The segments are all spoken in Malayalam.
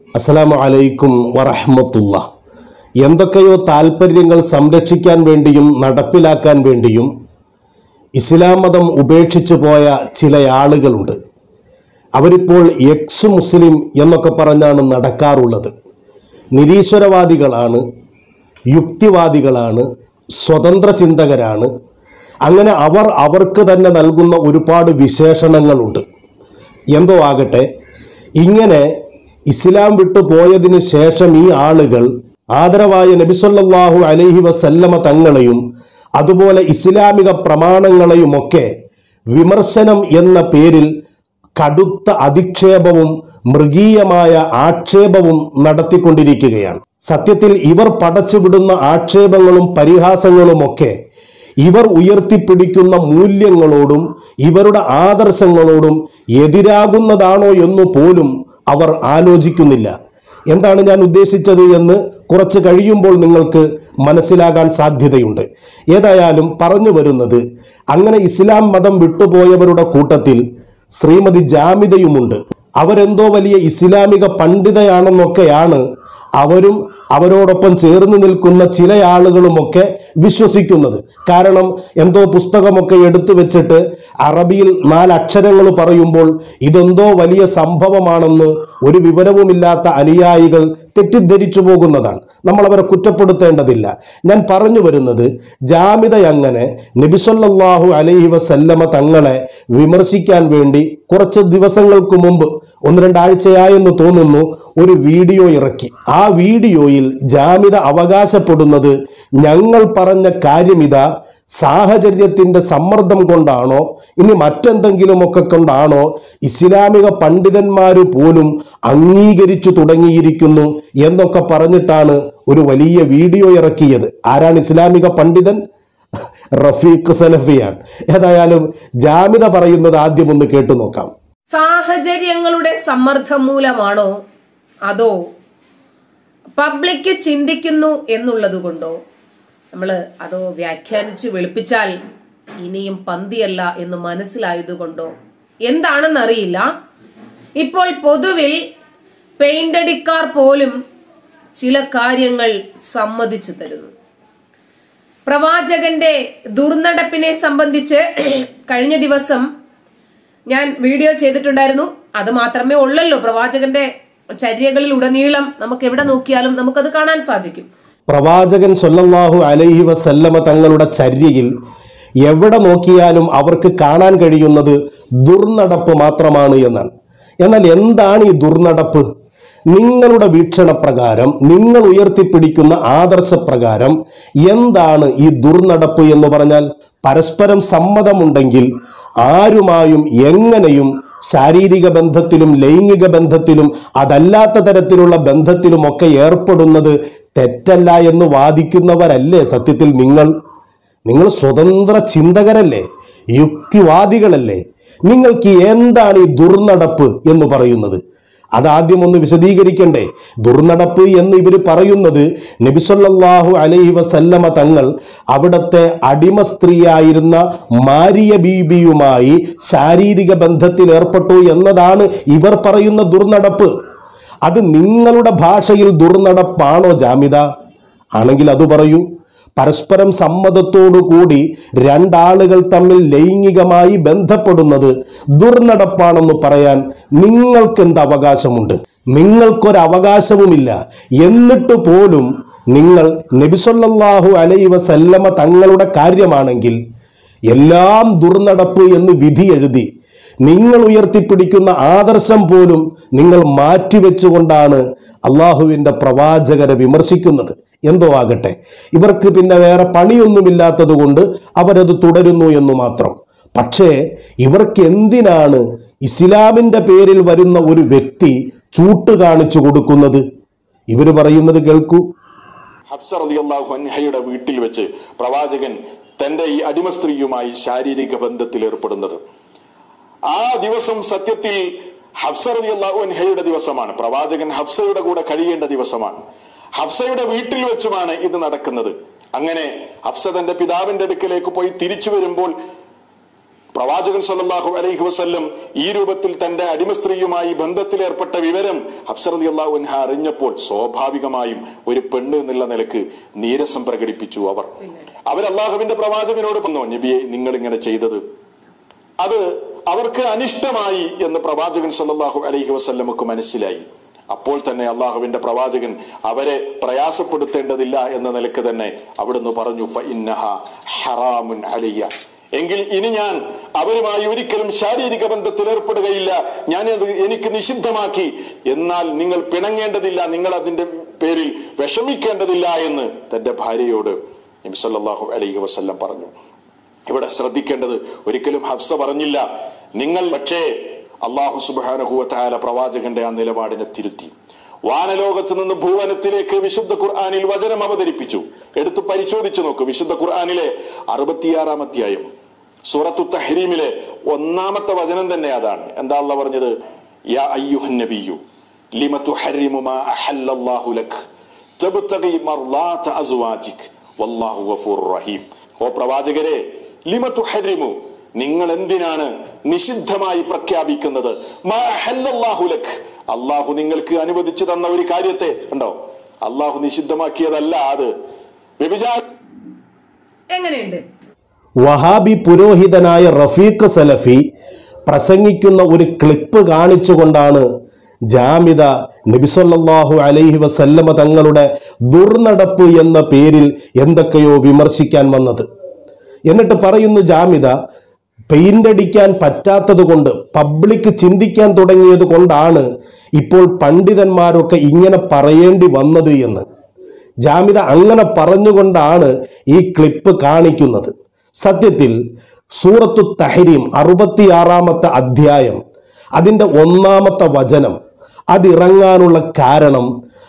അസ്സലാമു അലൈക്കും വറഹ്മത്തുള്ള എന്തൊക്കെയോ താല്പര്യങ്ങൾ സംരക്ഷിക്കാൻ വേണ്ടിയും നടപ്പിലാക്കാൻ വേണ്ടിയും ഇസ്ലാം മതം ഉപേക്ഷിച്ചു പോയ ചില ആളുകളുണ്ട് അവരിപ്പോൾ എക്സ് മുസ്ലിം എന്നൊക്കെ പറഞ്ഞാണ് നടക്കാറുള്ളത് നിരീശ്വരവാദികളാണ് യുക്തിവാദികളാണ് സ്വതന്ത്ര ചിന്തകരാണ് അങ്ങനെ അവർ അവർക്ക് തന്നെ നൽകുന്ന ഒരുപാട് വിശേഷണങ്ങളുണ്ട് എന്തോ ആകട്ടെ ഇങ്ങനെ ഇസ്ലാം വിട്ടു പോയതിനു ശേഷം ഈ ആളുകൾ ആദരവായ നബിസൊല്ലാഹു അലൈഹി വസല്ലമ തങ്ങളെയും അതുപോലെ ഇസ്ലാമിക പ്രമാണങ്ങളെയുമൊക്കെ വിമർശനം എന്ന പേരിൽ കടുത്ത അധിക്ഷേപവും മൃഗീയമായ ആക്ഷേപവും നടത്തിക്കൊണ്ടിരിക്കുകയാണ് സത്യത്തിൽ ഇവർ പടച്ചുവിടുന്ന ആക്ഷേപങ്ങളും പരിഹാസങ്ങളുമൊക്കെ ഇവർ ഉയർത്തിപ്പിടിക്കുന്ന മൂല്യങ്ങളോടും ഇവരുടെ ആദർശങ്ങളോടും എതിരാകുന്നതാണോ എന്ന് പോലും അവർ ആലോചിക്കുന്നില്ല എന്താണ് ഞാൻ ഉദ്ദേശിച്ചത് എന്ന് കുറച്ച് കഴിയുമ്പോൾ നിങ്ങൾക്ക് മനസ്സിലാകാൻ സാധ്യതയുണ്ട് ഏതായാലും പറഞ്ഞു വരുന്നത് അങ്ങനെ ഇസ്ലാം മതം വിട്ടുപോയവരുടെ കൂട്ടത്തിൽ ശ്രീമതി ജാമിതയുമുണ്ട് അവരെന്തോ വലിയ ഇസ്ലാമിക പണ്ഡിതയാണെന്നൊക്കെയാണ് അവരും അവരോടൊപ്പം ചേർന്ന് നിൽക്കുന്ന ചില ആളുകളുമൊക്കെ വിശ്വസിക്കുന്നത് കാരണം എന്തോ പുസ്തകമൊക്കെ എടുത്തു വെച്ചിട്ട് അറബിയിൽ നാലക്ഷരങ്ങൾ പറയുമ്പോൾ ഇതെന്തോ വലിയ സംഭവമാണെന്ന് ഒരു വിവരവുമില്ലാത്ത അനുയായികൾ തെറ്റിദ്ധരിച്ചു പോകുന്നതാണ് നമ്മൾ അവരെ കുറ്റപ്പെടുത്തേണ്ടതില്ല ഞാൻ പറഞ്ഞു വരുന്നത് ജാമിത അങ്ങനെ നബിസൊല്ലാഹു അലൈഹി വസല്ലമ തങ്ങളെ വിമർശിക്കാൻ വേണ്ടി കുറച്ച് ദിവസങ്ങൾക്ക് മുമ്പ് ഒന്ന് രണ്ടാഴ്ചയായെന്ന് തോന്നുന്നു ഒരു വീഡിയോ ഇറക്കി ആ വീഡിയോയിൽ ജാമിത അവകാശപ്പെടുന്നത് ഞങ്ങൾ പറഞ്ഞ കാര്യമിതാ സാഹചര്യത്തിന്റെ സമ്മർദ്ദം കൊണ്ടാണോ ഇനി മറ്റെന്തെങ്കിലുമൊക്കെ കൊണ്ടാണോ ഇസ്ലാമിക പണ്ഡിതന്മാര് പോലും അംഗീകരിച്ചു തുടങ്ങിയിരിക്കുന്നു എന്നൊക്കെ പറഞ്ഞിട്ടാണ് ഒരു വലിയ വീഡിയോ ഇറക്കിയത് ആരാണ് ഇസ്ലാമിക പണ്ഡിതൻ റഫീഖ് സലഫിയാണ് ഏതായാലും ജാമിത പറയുന്നത് ആദ്യം ഒന്ന് കേട്ടു നോക്കാം സാഹചര്യങ്ങളുടെ സമ്മർദ്ദം മൂലമാണോ അതോ പബ്ലിക് ചിന്തിക്കുന്നു എന്നുള്ളത് കൊണ്ടോ നമ്മൾ അതോ വ്യാഖ്യാനിച്ച് വെളുപ്പിച്ചാൽ ഇനിയും പന്തിയല്ല എന്ന് മനസ്സിലായതുകൊണ്ടോ എന്താണെന്നറിയില്ല ഇപ്പോൾ പൊതുവിൽ പെയിന്റടിക്കാർ പോലും ചില കാര്യങ്ങൾ സമ്മതിച്ചു തരുന്നു പ്രവാചകന്റെ ദുർനടപ്പിനെ സംബന്ധിച്ച് കഴിഞ്ഞ ദിവസം ഞാൻ വീഡിയോ ചെയ്തിട്ടുണ്ടായിരുന്നു അത് മാത്രമേ ഉള്ളല്ലോ പ്രവാചകന്റെ ചര്യകളിൽ ഉടനീളം നമുക്ക് എവിടെ നോക്കിയാലും നമുക്കത് കാണാൻ സാധിക്കും പ്രവാചകൻ സൊല്ലല്ലാഹു അലൈഹി വസല്ലമ തങ്ങളുടെ ചര്യയിൽ എവിടെ നോക്കിയാലും അവർക്ക് കാണാൻ കഴിയുന്നത് ദുർനടപ്പ് മാത്രമാണ് എന്നാണ് എന്നാൽ എന്താണ് ഈ ദുർനടപ്പ് നിങ്ങളുടെ വീക്ഷണപ്രകാരം നിങ്ങൾ ഉയർത്തിപ്പിടിക്കുന്ന ആദർശപ്രകാരം എന്താണ് ഈ ദുർനടപ്പ് എന്ന് പറഞ്ഞാൽ പരസ്പരം സമ്മതമുണ്ടെങ്കിൽ ആരുമായും എങ്ങനെയും ശാരീരിക ബന്ധത്തിലും ലൈംഗിക ബന്ധത്തിലും അതല്ലാത്ത തരത്തിലുള്ള ബന്ധത്തിലുമൊക്കെ ഏർപ്പെടുന്നത് തെറ്റല്ല എന്ന് വാദിക്കുന്നവരല്ലേ സത്യത്തിൽ നിങ്ങൾ നിങ്ങൾ സ്വതന്ത്ര ചിന്തകരല്ലേ യുക്തിവാദികളല്ലേ നിങ്ങൾക്ക് എന്താണ് ഈ ദുർനടപ്പ് എന്ന് പറയുന്നത് അതാദ്യം ഒന്ന് വിശദീകരിക്കണ്ടേ ദുർനടപ്പ് എന്ന് ഇവർ പറയുന്നത് നബിസൊല്ലാഹു അലൈഹി വസല്ലമ തങ്ങൾ അവിടുത്തെ അടിമ സ്ത്രീയായിരുന്ന മാരിയ ബീബിയുമായി ശാരീരിക ബന്ധത്തിൽ ഏർപ്പെട്ടു എന്നതാണ് ഇവർ പറയുന്ന ദുർനടപ്പ് അത് നിങ്ങളുടെ ഭാഷയിൽ ദുർനടപ്പാണോ ജാമിത ആണെങ്കിൽ അത് പറയൂ പരസ്പരം സമ്മതത്തോടു കൂടി രണ്ടാളുകൾ തമ്മിൽ ലൈംഗികമായി ബന്ധപ്പെടുന്നത് ദുർനടപ്പാണെന്ന് പറയാൻ നിങ്ങൾക്ക് എന്ത് അവകാശമുണ്ട് നിങ്ങൾക്കൊരു അവകാശവുമില്ല എന്നിട്ട് പോലും നിങ്ങൾ നബിസൊല്ലാഹു അലൈ വസല്ലമ തങ്ങളുടെ കാര്യമാണെങ്കിൽ എല്ലാം ദുർനടപ്പ് എന്ന് വിധി എഴുതി നിങ്ങൾ ഉയർത്തിപ്പിടിക്കുന്ന ആദർശം പോലും നിങ്ങൾ മാറ്റിവെച്ചുകൊണ്ടാണ് അള്ളാഹുവിൻ്റെ പ്രവാചകരെ വിമർശിക്കുന്നത് എന്തോ ആകട്ടെ ഇവർക്ക് പിന്നെ വേറെ പണിയൊന്നുമില്ലാത്തത് കൊണ്ട് അവരത് തുടരുന്നു എന്ന് മാത്രം പക്ഷേ ഇവർക്ക് എന്തിനാണ് ഇസ്ലാമിൻ്റെ പേരിൽ വരുന്ന ഒരു വ്യക്തി ചൂട്ട് കാണിച്ചു കൊടുക്കുന്നത് ഇവർ പറയുന്നത് കേൾക്കൂ ഹഫ്സ റളിയല്ലാഹു അൻഹയുടെ വീട്ടിൽ വെച്ച് പ്രവാചകൻ തന്റെ ഈ അടിമ സ്ത്രീയുമായി ശാരീരിക ബന്ധത്തിൽ ഏർപ്പെടുന്നത് ആ ദിവസം സത്യത്തിൽ ഹഫ്സ റളിയല്ലാഹു അൻഹയുടെ ദിവസമാണ് പ്രവാചകൻ ഹഫ്സയുടെ കൂടെ കഴിയേണ്ട ദിവസമാണ് ഹഫ്സയുടെ വീട്ടിൽ വെച്ചുമാണ് ഇത് നടക്കുന്നത് അങ്ങനെ ഹഫ്സ തന്റെ പിതാവിന്റെ അടുക്കലേക്ക് പോയി തിരിച്ചു വരുമ്പോൾ പ്രവാചകൻ സല്ലല്ലാഹു അലൈഹി വസല്ലം ഈ രൂപത്തിൽ തന്റെ അടിമ സ്ത്രീയുമായി ബന്ധത്തിലേർപ്പെട്ട വിവരം ഹഫ്സർ അലി അള്ളാഹു അൻഹ അറിഞ്ഞപ്പോൾ സ്വാഭാവികമായും ഒരു പെണ്ണ് എന്നുള്ള നിലക്ക് നീരസം പ്രകടിപ്പിച്ചു അവർ അവർ അള്ളാഹുവിന്റെ പ്രവാചകനോട് പറഞ്ഞു നബിയെ നിങ്ങൾ ഇങ്ങനെ ചെയ്തത് അത് അവർക്ക് അനിഷ്ടമായി എന്ന് പ്രവാചകൻ സല്ലല്ലാഹു അലൈഹി വസല്ലമക്ക് മനസ്സിലായി അപ്പോൾ തന്നെ അള്ളാഹുവിന്റെ പ്രവാചകൻ അവരെ പ്രയാസപ്പെടുത്തേണ്ടതില്ല എന്ന നിലക്ക് തന്നെ അവിടുന്ന് പറഞ്ഞു "ഫഇന്നഹ ഹറാമുൻ അലയ്യ എങ്കിൽ ഇനി ഞാൻ അവരുമായി ഒരിക്കലും ശാരീരിക ബന്ധത്തിൽ ഏർപ്പെടുകയില്ല ഞാൻ അത് എനിക്ക് നിഷിദ്ധമാക്കി എന്നാൽ നിങ്ങൾ പിണങ്ങേണ്ടതില്ല നിങ്ങൾ അതിന്റെ പേരിൽ വിഷമിക്കേണ്ടതില്ല എന്ന് തന്റെ ഭാര്യയോട് നബി സല്ലല്ലാഹു അലൈഹി വസല്ലം പറഞ്ഞു ഇവിടെ ശ്രദ്ധിക്കേണ്ടത് ഒരിക്കലും ഹഫ്സ പറഞ്ഞില്ല നിങ്ങൾ പക്ഷേ അള്ളാഹു സുബാനഹുവല പ്രവാചകന്റെ ആ നിലപാടിനെ തിരുത്തി വാനലോകത്ത് നിന്ന് ഭൂവനത്തിലേക്ക് വിശുദ്ധ ഖുർആാനിൽ വചനം അവതരിപ്പിച്ചു എടുത്ത് പരിശോധിച്ചു നോക്ക് വിശുദ്ധ ഖുർആാനിലെ അറുപത്തിയാറാം അധ്യായം സൂറത്തു തഹരീമിലെ ഒന്നാമത്തെ വചനം തന്നെ അതാണ് എന്താ അള്ള പറഞ്ഞത് യാ അയ്യുഹൻ നബിയു ലിമ തുഹരിമു മാ അഹല്ലല്ലാഹു ലക് തബ്തഗി മർളാത അസ്വാജിക് വല്ലാഹു ഗഫൂറുർ റഹീം ഓ പ്രവാചകരെ ലിമ തുഹരിമു നിങ്ങൾ എന്തിനാണ് നിഷിദ്ധമായി പ്രഖ്യാപിക്കുന്നത് മാ അഹല്ലല്ലാഹു ലക് അള്ളാഹു നിങ്ങൾക്ക് അനുവദിച്ചു തന്ന ഒരു കാര്യത്തെ ഉണ്ടോ അള്ളാഹു നിഷിദ്ധമാക്കിയതല്ല അത് വ്യഭിചാര എങ്ങനെയുണ്ട് വഹാബി പുരോഹിതനായ റഫീഖ് സലഫി പ്രസംഗിക്കുന്ന ഒരു ക്ലിപ്പ് കാണിച്ചുകൊണ്ടാണ് ജാമിദ നബിസൊല്ലാഹു അലൈഹി വസല്ലമ തങ്ങളുടെ ദുർനടപ്പ് എന്ന പേരിൽ എന്തൊക്കെയോ വിമർശിക്കാൻ വന്നത് എന്നിട്ട് പറയുന്നു ജാമിദ പെയിന്റ് അടിക്കാൻ പറ്റാത്തത് കൊണ്ട് പബ്ലിക് ചിന്തിക്കാൻ തുടങ്ങിയത് കൊണ്ടാണ് ഇപ്പോൾ പണ്ഡിതന്മാരൊക്കെ ഇങ്ങനെ പറയേണ്ടി വന്നത് എന്ന് ജാമിദ അങ്ങനെ പറഞ്ഞുകൊണ്ടാണ് ഈ ക്ലിപ്പ് കാണിക്കുന്നത് സത്യത്തിൽ സൂറത്തു തഹരീം അറുപത്തിയാറാമത്തെ അധ്യായം അതിൻ്റെ ഒന്നാമത്തെ വചനം അതിറങ്ങാനുള്ള കാരണം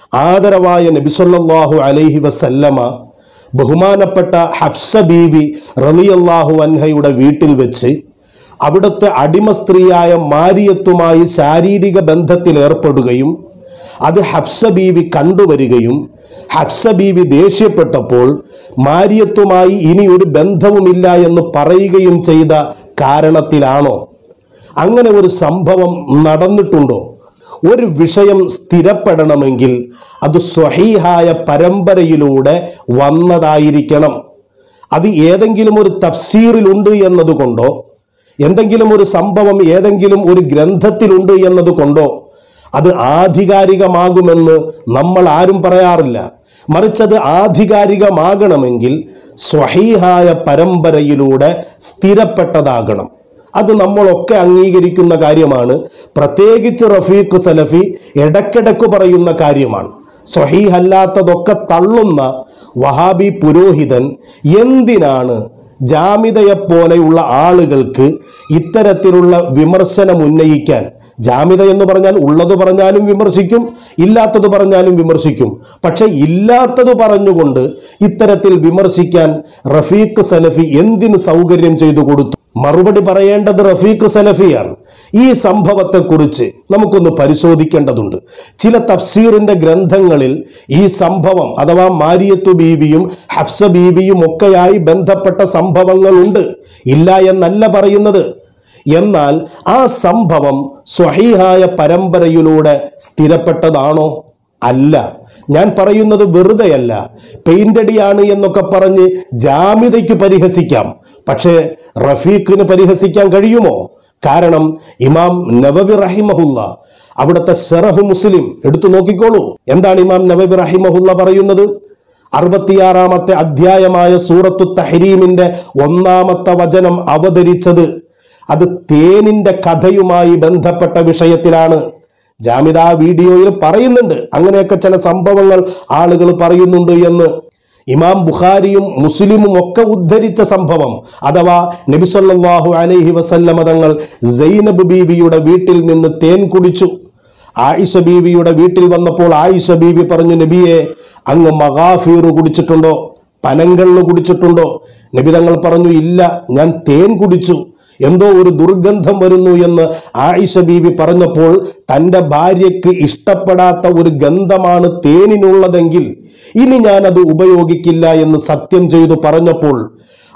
ആദരവായ നബിസൊല്ലാഹു അലൈഹി വസല്ലമ ബഹുമാനപ്പെട്ട ഹഫ്സ ബീവി റളിയല്ലാഹു അൻഹയുടെ വീട്ടിൽ വെച്ച് അവിടുത്തെ അടിമ സ്ത്രീയായ മാരിയത്തുമായി ശാരീരിക ബന്ധത്തിൽ ഏർപ്പെടുകയും അത് ഹഫ്സ ബീവി കണ്ടുവരികയും ഹഫ്സ ബീവി ദേഷ്യപ്പെട്ടപ്പോൾ മാരിയത്തുമായി ഇനി ഒരു ബന്ധവുമില്ല എന്ന് പറയുകയും ചെയ്ത കാരണത്തിലാണോ അങ്ങനെ ഒരു സംഭവം നടന്നിട്ടുണ്ടോ ഒരു വിഷയം സ്ഥിരപ്പെടണമെങ്കിൽ അത് സ്വഹീഹായ പരമ്പരയിലൂടെ വന്നതായിരിക്കണം അത് ഏതെങ്കിലും ഒരു തഫ്സീറിലുണ്ട് എന്നതുകൊണ്ടോ എന്തെങ്കിലും ഒരു സംഭവം ഏതെങ്കിലും ഒരു ഗ്രന്ഥത്തിലുണ്ട് എന്നതുകൊണ്ടോ അത് ആധികാരികമാകുമെന്ന് നമ്മൾ ആരും പറയാറില്ല മറിച്ചത് ആധികാരികമാകണമെങ്കിൽ സ്വഹീഹായ പരമ്പരയിലൂടെ സ്ഥിരപ്പെട്ടതാകണം അത് നമ്മളൊക്കെ അംഗീകരിക്കുന്ന കാര്യമാണ് പ്രത്യേകിച്ച് റഫീഖ് സലഫി ഇടക്കിടക്ക് പറയുന്ന കാര്യമാണ് സ്വഹീഹല്ലാത്തതൊക്കെ തള്ളുന്ന വഹാബി പുരോഹിതൻ എന്തിനാണ് ജാമിതയെപ്പോലെയുള്ള ആളുകൾക്ക് ഇത്തരത്തിലുള്ള വിമർശനം ഉന്നയിക്കാൻ ജാമിത എന്ന് പറഞ്ഞാൽ ഉള്ളത് പറഞ്ഞാലും വിമർശിക്കും ഇല്ലാത്തത് പറഞ്ഞാലും വിമർശിക്കും പക്ഷെ ഇല്ലാത്തത് പറഞ്ഞുകൊണ്ട് ഇത്തരത്തിൽ വിമർശിക്കാൻ റഫീഖ് സലഫി എന്തിന് സൗകര്യം ചെയ്തു കൊടുത്തു മറുപടി പറയേണ്ടത് റഫീഖ് സലഫിയാണ് ഈ സംഭവത്തെക്കുറിച്ച് നമുക്കൊന്ന് പരിശോധിക്കേണ്ടതുണ്ട് ചില തഫ്സീറിന്റെ ഗ്രന്ഥങ്ങളിൽ ഈ സംഭവം അഥവാ മാരിയത്തു ബീവിയും ഹഫ്സ ബീവിയും ഒക്കെയായി ബന്ധപ്പെട്ട സംഭവങ്ങളുണ്ട് ഇല്ല എന്നല്ല പറയുന്നത് എന്നാൽ ആ സംഭവം സ്വഹീഹായ പരമ്പരയിലൂടെ സ്ഥിരപ്പെട്ടതാണോ അല്ല ഞാൻ പറയുന്നത് വെറുതെയല്ല പെയിന്റടിയാണ് എന്നൊക്കെ പറഞ്ഞ് ജാമിതയ്ക്ക് പരിഹസിക്കാം പക്ഷേ റഫീഖിന് പരിഹസിക്കാൻ കഴിയുമോ കാരണം ഇമാം നവവി റഹിമഹുല്ല അവിടുത്തെ ഷറഹ് മുസ്ലിം എടുത്തു നോക്കിക്കോളൂ എന്താണ് ഇമാം നവവി റഹിമഹുല്ല പറയുന്നത് അറുപത്തിയാറാമത്തെ അധ്യായമായ സൂറത്തു തഹരീമിന്റെ ഒന്നാമത്തെ വചനം അവതരിച്ചത് അത് തേനിന്റെ കഥയുമായി ബന്ധപ്പെട്ട വിഷയത്തിലാണ് ജാമിദ ആ വീഡിയോയിൽ പറയുന്നുണ്ട് അങ്ങനെയൊക്കെ ചില സംഭവങ്ങൾ ആളുകൾ പറയുന്നുണ്ട് എന്ന് ഇമാം ബുഖാരിയും മുസ്ലിമും ഒക്കെ ഉദ്ധരിച്ച സംഭവം അഥവാ നബിസല്ലാഹു അലൈഹി വസല്ലമ തങ്ങൾ സൈനബ് ബീവിയുടെ വീട്ടിൽ നിന്ന് തേൻ കുടിച്ചു ആയിഷ ബീവിയുടെ വീട്ടിൽ വന്നപ്പോൾ ആയിഷ ബീവി പറഞ്ഞു നബിയെ അങ്ങ് മഹാഫീർ കുടിച്ചിട്ടുണ്ടോ പനങ്കള്ള് കുടിച്ചിട്ടുണ്ടോ നബി തങ്ങൾ പറഞ്ഞു ഇല്ല ഞാൻ തേൻ കുടിച്ചു എന്തോ ഒരു ദുർഗന്ധം വരുന്നു എന്ന് ആയിഷ ബീവി പറഞ്ഞപ്പോൾ തൻ്റെ ഭാര്യയ്ക്ക് ഇഷ്ടപ്പെടാത്ത ഒരു ഗന്ധമാണ് തേനിനുള്ളതെങ്കിൽ ഇനി ഞാൻ അത് ഉപയോഗിക്കില്ല എന്ന് സത്യം ചെയ്തു പറഞ്ഞപ്പോൾ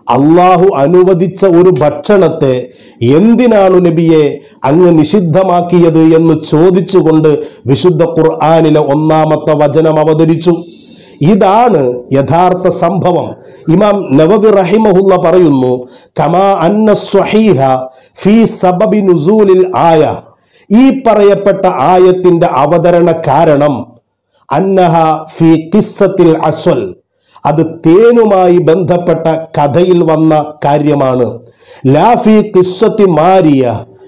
അള്ളാഹു അനുവദിച്ച ഒരു ഭക്ഷണത്തെ എന്തിനാണ് നബിയെ അങ്ങ് നിഷിദ്ധമാക്കിയത് എന്ന് ചോദിച്ചുകൊണ്ട് വിശുദ്ധ ഖുർആാനിലെ ഒന്നാമത്തെ വചനം അവതരിച്ചു ഇതാണ് യഥാർത്ഥ സംഭവം ഇമാം നവവി റഹിമഹുല്ല പറയുന്നു കമാ അന്ന സ്വഹീഹ ഫീ സബബി നുസൂലിൽ ആയ ഈ പറയപ്പെട്ട ആയത്തിന്റെ അവതരണ കാരണം അന്നഹ ഫി കിസ്സത്തിൽ അസ്വൽ അത് തേനുമായി ബന്ധപ്പെട്ട കഥയിൽ വന്ന കാര്യമാണ് ലാഫി കിസ്വത്തി മാരിയ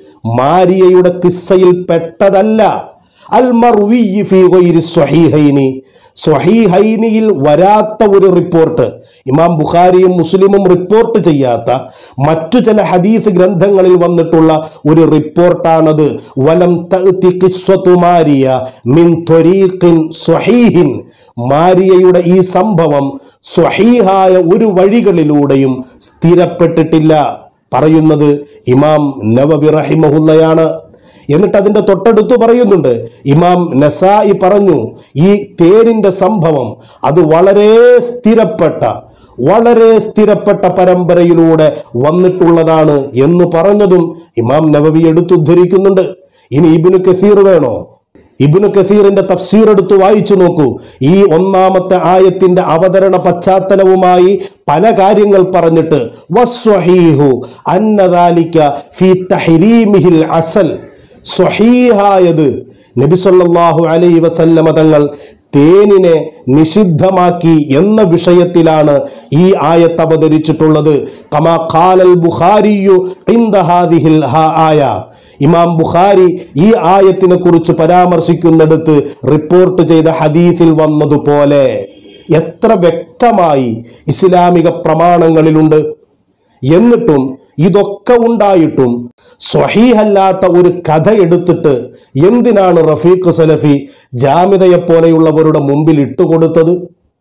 മാരിയയുടെ കിസ്സയിൽ പെട്ടതല്ല അൽ മർവിയ്യി ഫീ ഗൈരി സ്വഹീഹൈനി സ്വഹീഹൈനിയിൽ വരാത്ത ഒരു റിപ്പോർട്ട് ഇമാം ബുഖാരിയും മുസ്ലിമും റിപ്പോർട്ട് ചെയ്യാത്ത മറ്റു ചില ഹദീസ് ഗ്രന്ഥങ്ങളിൽ വന്നിട്ടുള്ള ഒരു റിപ്പോർട്ടാണത് വലം തഅ്തി ഖിസ്വതു മാരിയ മിൻ ത്വരീഖിൻ സ്വഹീഹിൻ മാരിയയുടെ ഈ സംഭവം സ്വഹീഹായ ഒരു വഴികളിലൂടെയും സ്ഥിരപ്പെട്ടിട്ടില്ല പറയുന്നത് ഇമാം നവവി റഹിമഹുല്ലയാണ് എന്നിട്ട് അതിന്റെ തൊട്ടടുത്ത് പറയുന്നുണ്ട് ഇമാം നസായി പറഞ്ഞു ഈ തേനിന്റെ സംഭവം അത് വളരെ സ്ഥിരപ്പെട്ട വളരെ സ്ഥിരപ്പെട്ട പരമ്പരയിലൂടെ വന്നിട്ടുള്ളതാണ് എന്ന് പറഞ്ഞതും ഇമാം നവവി എടുത്തുദ്ധരിക്കുന്നുണ്ട് ഇനി ഇബിനു കസീർ വേണോ ഇബ്നു കസീറിന്റെ തഫ്സീർ എടുത്ത് വായിച്ചു നോക്കൂ ഈ ഒന്നാമത്തെ ആയത്തിന്റെ അവതരണ പശ്ചാത്തലവുമായി പല കാര്യങ്ങൾ പറഞ്ഞിട്ട് വസ്വഹീഹു അന്നദാലിക ഫീ തഹ്രീമിഹിൽ അസൽ സ്വഹീഹായത് നബി സല്ലല്ലാഹു അലൈഹി വസല്ലമ തങ്ങൾ തേനിനെ നിഷിദ്ധമാക്കി എന്ന വിഷയത്തിലാണ് ഈ ആയത്ത് അവതരിച്ചിട്ടുള്ളത് കമാ ഖാലൽ ബുഖാരിയു ഇൻദ ഹാദിഹിൽ ഹാ ആയ ഇമാം ബുഖാരി ഈ ആയത്തിനെ കുറിച്ച് പരാമർശിക്കുന്നിടത്ത് റിപ്പോർട്ട് ചെയ്ത ഹദീസിൽ വന്നതുപോലെ എത്ര വ്യക്തമായി ഇസ്ലാമിക പ്രമാണങ്ങളിലുണ്ട് എന്നിട്ടും ഇതൊക്കെ ഉണ്ടായിട്ടും സ്വഹീഹല്ലാത്ത ഒരു കഥ എടുത്തിട്ട് എന്തിനാണ് റഫീഖ് സലഫി ജാമിതയെപ്പോലെയുള്ളവരുടെ മുമ്പിൽ ഇട്ടുകൊടുത്തത്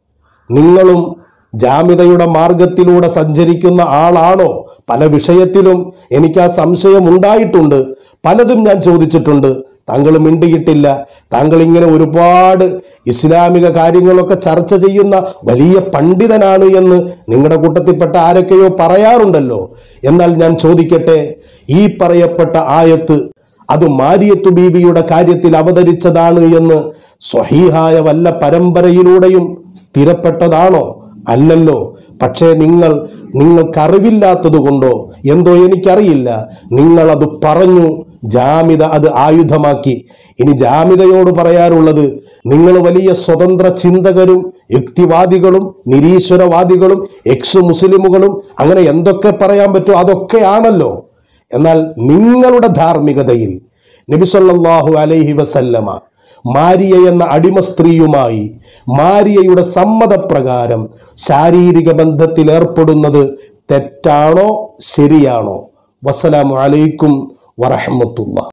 നിങ്ങളും ജാമിതയുടെ മാർഗത്തിലൂടെ സഞ്ചരിക്കുന്ന ആളാണോ പല വിഷയത്തിലും എനിക്ക് ആ സംശയം ഉണ്ടായിട്ടുണ്ട് പലതും ഞാൻ ചോദിച്ചിട്ടുണ്ട് താങ്കൾ മിണ്ടിയിട്ടില്ല താങ്കൾ ഇങ്ങനെ ഒരുപാട് ഇസ്ലാമിക കാര്യങ്ങളൊക്കെ ചർച്ച ചെയ്യുന്ന വലിയ പണ്ഡിതനാണ് എന്ന് നിങ്ങളുടെ കൂട്ടത്തിൽപ്പെട്ട ആരൊക്കെയോ പറയാറുണ്ടല്ലോ എന്നാൽ ഞാൻ ചോദിക്കട്ടെ ഈ പറയപ്പെട്ട ആയത്ത് അത് മാരിയത്തു ബീവിയുടെ കാര്യത്തിൽ അവതരിച്ചതാണ് എന്ന് സ്വഹീഹായ വല്ല പരമ്പരയിലൂടെയും സ്ഥിരപ്പെട്ടതാണോ അല്ലല്ലോ പക്ഷേ നിങ്ങൾ നിങ്ങൾക്കറിവില്ലാത്തത് കൊണ്ടോ എന്തോ എനിക്കറിയില്ല നിങ്ങൾ അത് പറഞ്ഞു ജാമിത അത് ആയുധമാക്കി ഇനി ജാമിതയോട് പറയാനുള്ളത് നിങ്ങൾ വലിയ സ്വതന്ത്ര ചിന്തകരും യുക്തിവാദികളും നിരീശ്വരവാദികളും എക്സ് മുസ്ലിമുകളും അങ്ങനെ എന്തൊക്കെ പറയാൻ പറ്റുമോ അതൊക്കെയാണല്ലോ എന്നാൽ നിങ്ങളുടെ ധാർമ്മികതയിൽ നബിസല്ലാഹു അലൈഹി വസല്ലമ മാരിയ എന്ന അടിമ സ്ത്രീയുമായി മാരിയയുടെ സമ്മതപ്രകാരം ശാരീരിക ബന്ധത്തിൽ ഏർപ്പെടുന്നത് തെറ്റാണോ ശരിയാണോ വസ്സലാമു അലൈക്കും വറഹമത്തുള്ള